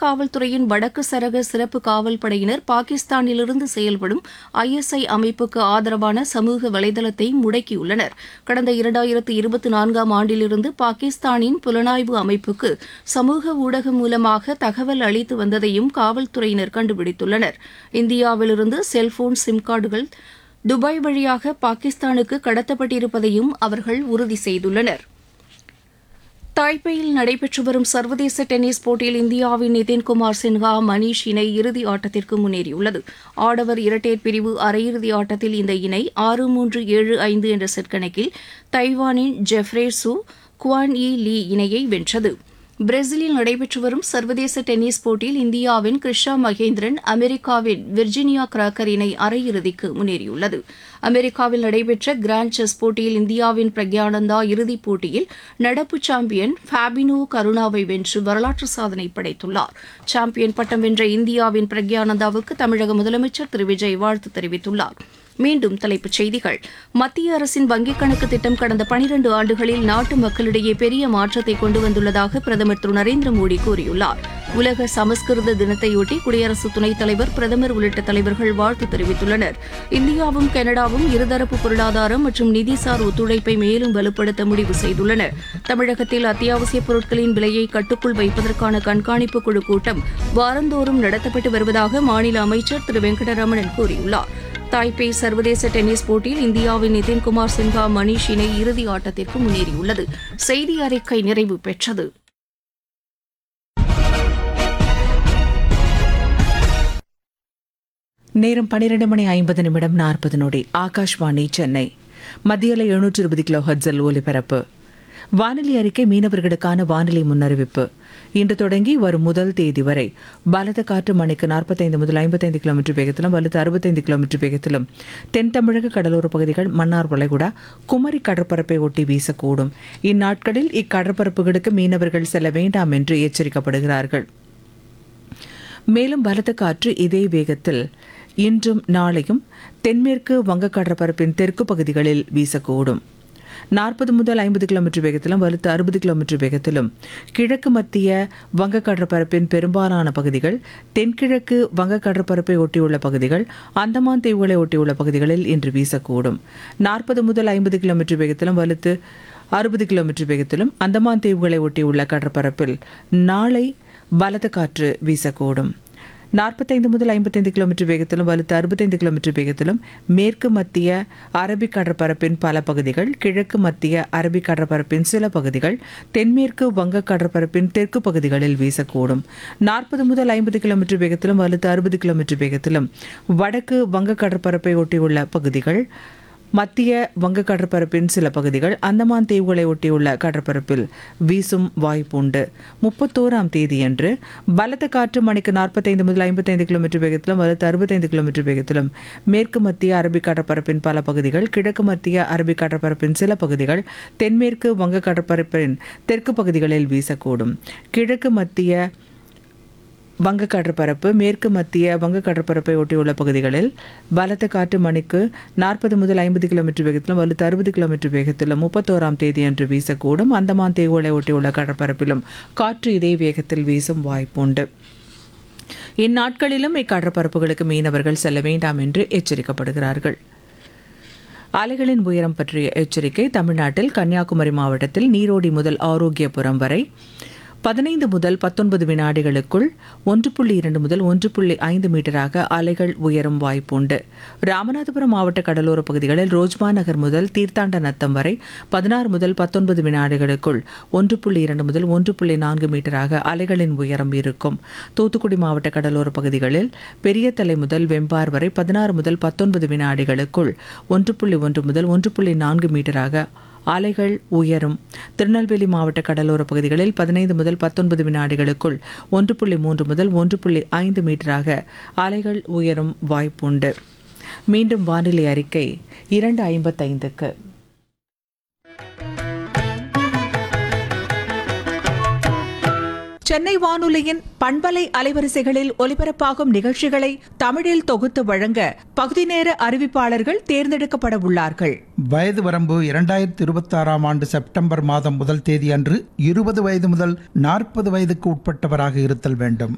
காவல்துறையின் வடக்கு சரக சிறப்பு காவல் படையினர் பாகிஸ்தானிலிருந்து செயல்படும் ஐஎஸ்ஐ அமைப்புக்கு ஆதரவான சமூக வலைதளத்தை முடக்கியுள்ளனர் கடந்த இரண்டாயிரத்து இருபத்தி நான்காம் ஆண்டிலிருந்து பாகிஸ்தானின் புலனாய்வு அமைப்புக்கு சமூக ஊடகம் மூலமாக தகவல் அளித்து வந்ததையும் காவல்துறையினர் கண்டுபிடித்துள்ளனர் இந்தியாவிலிருந்து செல்போன் சிம் கார்டுகள் துபாய் வழியாக பாகிஸ்தானுக்கு கடத்தப்பட்டிருப்பதையும் அவர்கள் உறுதி செய்துள்ளனர் தாய்பேயில் நடைபெற்று வரும் சர்வதேச டென்னிஸ் போட்டியில் இந்தியாவின் நிதின்குமார் சின்ஹா மணீஷ் இணை இறுதி ஆட்டத்திற்கு முன்னேறியுள்ளது ஆடவர் இரட்டையர் பிரிவு அரையிறுதி ஆட்டத்தில் இந்த இணை ஆறு மூன்று ஏழு ஐந்து என்ற செட் கணக்கில் தைவானின் ஜெஃப்ரே சு குவான் இ லீ இணையை வென்றது பிரேசிலில் நடைபெற்று வரும் சர்வதேச டென்னிஸ் போட்டியில் இந்தியாவின் கிருஷா மகேந்திரன் அமெரிக்காவின் விர்ஜினியா கிராக்கர் இணை அரையிறுதிக்கு முன்னேறியுள்ளது அமெரிக்காவில் நடைபெற்ற கிராண்ட் செஸ் போட்டியில் இந்தியாவின் பிரக்யானந்தா இறுதிப் போட்டியில் நடப்பு சாம்பியன் ஃபேபினோ கருணாவை வென்று வரலாற்று சாதனை படைத்துள்ளார் சாம்பியன் பட்டம் வென்ற இந்தியாவின் பிரக்யானந்தாவுக்கு தமிழக முதலமைச்சர் திரு விஜய் வாழ்த்து தெரிவித்துள்ளார் மீண்டும் தலைப்புச் செய்திகள் மத்திய அரசின் வங்கிக் கணக்கு திட்டம் கடந்த பனிரண்டு ஆண்டுகளில் நாட்டு மக்களிடையே பெரிய மாற்றத்தை கொண்டு வந்துள்ளதாக பிரதமர் திரு நரேந்திர மோடி கூறியுள்ளார் உலக சமஸ்கிருத தினத்தையொட்டி குடியரசு துணைத் தலைவர் பிரதமர் உள்ளிட்ட தலைவர்கள் வாழ்த்து தெரிவித்துள்ளனர் இந்தியாவும் கனடாவும் இருதரப்பு பொருளாதாரம் மற்றும் நிதிசார் ஒத்துழைப்பை மேலும் வலுப்படுத்த முடிவு செய்துள்ளன தமிழகத்தில் அத்தியாவசியப் பொருட்களின் விலையை கட்டுக்குள் வைப்பதற்கான கண்காணிப்பு குழு கூட்டம் வாரந்தோறும் நடத்தப்பட்டு வருவதாக மாநில அமைச்சர் திரு வெங்கடரமணன் கூறியுள்ளார் தாய்பேய் சர்வதேச டென்னிஸ் போட்டியில் இந்தியாவின் நிதின்குமார் சின்ஹா மணீஷ் இணை இறுதி ஆட்டத்திற்கு முன்னேறியுள்ளது செய்தி அறிக்கை நிறைவு பெற்றது நேரம் பன்னிரண்டு மணி ஐம்பது நிமிடம் நாற்பது நொடி ஆகாஷ்வாணி சென்னை மத்தியில் எழுநூற்று இருபது கிலோ ஹட்ஸல் ஒலிபரப்பு வானிலை அறிக்கை மீனவர்களுக்கான வானிலை முன்னறிவிப்பு இன்று தொடங்கி வரும் முதல் தேதி வரை பலத்த காற்று மணிக்கு நாற்பத்தைந்து முதல் ஐம்பத்தைந்து கிலோமீட்டர் வேகத்திலும் வலுத்து அறுபத்தைந்து கிலோமீட்டர் வேகத்திலும் தென் தமிழக கடலோர பகுதிகள் மன்னார் வளைகுடா குமரி கடற்பரப்பை ஒட்டி வீசக்கூடும் இந்நாட்களில் இக்கடற்பரப்புகளுக்கு மீனவர்கள் செல்ல வேண்டாம் என்று எச்சரிக்கப்படுகிறார்கள் மேலும் பலத்த காற்று இதே வேகத்தில் இன்றும் நாளையும் தென்மேற்கு வங்கக்கடற்பரப்பின் தெற்கு பகுதிகளில் வீசக்கூடும் நாற்பது முதல் ஐம்பது கிலோமீட்டர் வேகத்திலும் வலுத்து அறுபது கிலோமீட்டர் வேகத்திலும் கிழக்கு மத்திய வங்கக்கடற்பரப்பின் பெரும்பாலான பகுதிகள் தென்கிழக்கு வங்கக்கடற்பரப்பை ஒட்டியுள்ள பகுதிகள் அந்தமான் தீவுகளை ஒட்டியுள்ள பகுதிகளில் இன்று வீசக்கூடும் நாற்பது முதல் ஐம்பது கிலோமீட்டர் வேகத்திலும் வலுத்து அறுபது கிலோமீட்டர் வேகத்திலும் அந்தமான் தீவுகளை ஒட்டியுள்ள கடற்பரப்பில் நாளை பலத்த காற்று வீசக்கூடும் நாற்பத்தைந்து முதல் ஐம்பத்தைந்து கிலோமீட்டர் வேகத்திலும் வலுத்து அறுபத்தைந்து கிலோமீட்டர் வேகத்திலும் மேற்கு மத்திய அரபிக் கடற்பரப்பின் பல பகுதிகள் கிழக்கு மத்திய அரபிக் கடற்பரப்பின் சில பகுதிகள் தென்மேற்கு வங்க கடற்பரப்பின் தெற்கு பகுதிகளில் வீசக்கூடும் நாற்பது முதல் ஐம்பது கிலோமீட்டர் வேகத்திலும் வலுத்து அறுபது கிலோமீட்டர் வேகத்திலும் வடக்கு வங்க கடற்பரப்பை ஒட்டியுள்ள பகுதிகள் மத்திய வங்க கடற்பரப்பின் சில பகுதிகள் அந்தமான் தீவுகளை ஒட்டியுள்ள கடற்பரப்பில் வீசும் வாய்ப்புண்டு முப்பத்தோராம் தேதியன்று பலத்த காற்று மணிக்கு நாற்பத்தைந்து முதல் ஐம்பத்தைந்து கிலோமீட்டர் வேகத்திலும் வலுத்து அறுபத்தைந்து கிலோமீட்டர் வேகத்திலும் மேற்கு மத்திய அரபிக் கடற்பரப்பின் பல பகுதிகள் கிழக்கு மத்திய அரபிக் கடற்பரப்பின் சில பகுதிகள் தென்மேற்கு வங்க கடற்பரப்பின் தெற்கு பகுதிகளில் வீசக்கூடும் கிழக்கு மத்திய வங்க கடற்பரப்பு மேற்கு மத்திய வங்க கடற்பரப்பை ஒட்டியுள்ள பகுதிகளில் பலத்த காற்று மணிக்கு நாற்பது முதல் ஐம்பது கிலோமீட்டர் வேகத்திலும் வலுத்து அறுபது கிலோமீட்டர் வேகத்திலும் முப்பத்தோராம் தேதி அன்று வீசக்கூடும் அந்தமான் தீவுகளை ஒட்டியுள்ள கடற்பரப்பிலும் காற்று இதே வேகத்தில் வீசும் வாய்ப்புண்டு இந்நாட்களிலும் இக்கடற்பரப்புகளுக்கு மீனவர்கள் செல்ல வேண்டாம் என்று எச்சரிக்கப்படுகிறார்கள் அலைகளின் உயரம் பற்றிய எச்சரிக்கை தமிழ்நாட்டில் கன்னியாகுமரி மாவட்டத்தில் நீரோடி முதல் ஆரோக்கியபுரம் வரை பதினைந்து முதல் பத்தொன்பது வினாடிகளுக்குள் ஒன்று புள்ளி இரண்டு முதல் ஒன்று புள்ளி ஐந்து மீட்டராக அலைகள் உயரும் வாய்ப்புண்டு ராமநாதபுரம் மாவட்ட கடலோர பகுதிகளில் ரோஜ்மா நகர் முதல் தீர்த்தாண்ட நத்தம் வரை பதினாறு முதல் பத்தொன்பது வினாடிகளுக்குள் ஒன்று புள்ளி இரண்டு முதல் ஒன்று புள்ளி நான்கு மீட்டராக அலைகளின் உயரம் இருக்கும் தூத்துக்குடி மாவட்ட கடலோர பகுதிகளில் பெரிய தலை முதல் வெம்பார் வரை பதினாறு முதல் பத்தொன்பது வினாடிகளுக்குள் ஒன்று புள்ளி ஒன்று முதல் ஒன்று புள்ளி நான்கு மீட்டராக அலைகள் உயரும் திருநெல்வேலி மாவட்ட கடலோர பகுதிகளில் பதினைந்து முதல் பத்தொன்பது வினாடிகளுக்குள் ஒன்று புள்ளி மூன்று முதல் ஒன்று புள்ளி ஐந்து மீட்டராக அலைகள் உயரும் வாய்ப்புண்டு மீண்டும் வானிலை அறிக்கை இரண்டு ஐம்பத்தைந்துக்கு சென்னை வானொலியின் பண்பலை அலைவரிசைகளில் ஒலிபரப்பாகும் நிகழ்ச்சிகளை தமிழில் தொகுத்து வழங்க பகுதி நேர அறிவிப்பாளர்கள் தேர்ந்தெடுக்கப்பட உள்ளார்கள் வயது வரம்பு இரண்டாயிரத்தி இருபத்தி ஆறாம் ஆண்டு செப்டம்பர் மாதம் முதல் தேதி அன்று இருபது வயது முதல் நாற்பது வயதுக்கு உட்பட்டவராக இருத்தல் வேண்டும்